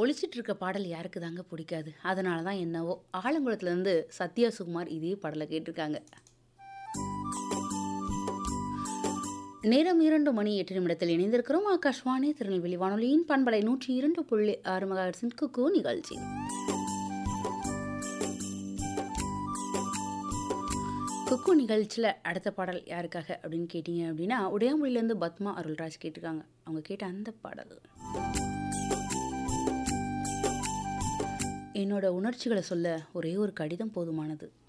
ஒலிச்சிட்டு இருக்க பாடல் யாருக்கு தாங்க பிடிக்காது அதனால தான் என்னவோ ஆலங்குளத்துலேருந்து சத்யா சுகுமார் இதே பாடலை கேட்டிருக்காங்க நேரம் இரண்டு மணி எட்டு நிமிடத்தில் இணைந்திருக்கிறோம் ஆகாஷ்வாணி திருநெல்வேலி வானொலியின் பண்பலை நூற்றி இரண்டு புள்ளி ஆறு மகாட்சின் குக்கு நிகழ்ச்சி குக்கு நிகழ்ச்சியில் அடுத்த பாடல் யாருக்காக அப்படின்னு கேட்டிங்க அப்படின்னா உடையாமொழியிலேருந்து பத்மா அருள்ராஜ் கேட்டிருக்காங்க அவங்க கேட்ட அந்த பாடல் என்னோட உணர்ச்சிகளை சொல்ல ஒரே ஒரு கடிதம் போதுமானது